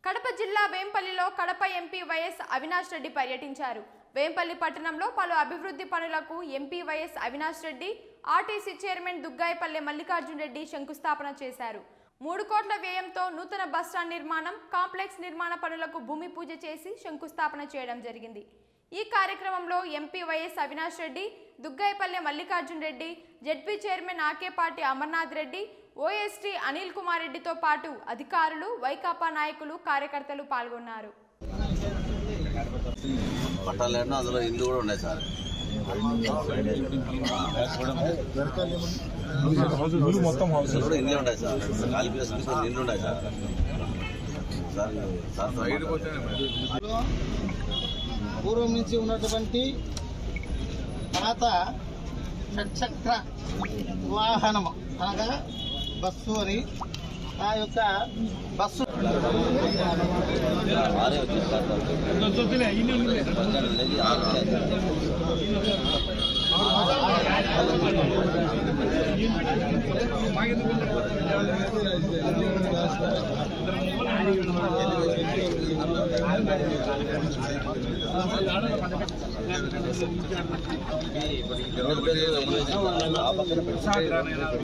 కడప జిల్లా వేంపల్లిలో Kadapa MP YS Avinash Reddy పర్యటించారు వేంపల్లి పట్టణంలో పలు అభివృద్ధి పనులకు MP YS Avinash Reddy RTC chairman Duggayapalle Mallikarjun Reddy శంకుస్థాపన చేశారు మూడు కోట్ల వ్యయంతో నూతన బస్టాండ్ నిర్మాణం కాంప్లెక్స్ నిర్మాణ పనులకు భూమి పూజ చేసి శంకుస్థాపన చేయడం జరిగింది ఈ కార్యక్రమంలో MP YS Avinash Reddy Duggayapalle Mallikarjun Reddy ZP chairman Akepati Amarnath Reddy OSD Anil Kumar రెడ్డితో పాటు అధికారులు వైకాపా నాయకులు కార్యకర్తలు పాల్గొన్నారు పట్టాలేడు అందులో ఇల్లు కూడా ఉన్నాయి సార్ ఇల్లు మొత్తం హౌస్ అసలు కూడా ఇల్లు ఉన్నాయి సార్ ఖాళీ ప్లేస్ కి కొన్ని ఇల్లు ఉన్నాయి సార్ సార్ సార్ సైడ్ పూర్వం నుంచి ఉన్నటువంటి పాత షట్చక్ర వాహనం అనగా బస్సు అని ఆ యొక్క బస్సు భారీ వచ్చేస్తారు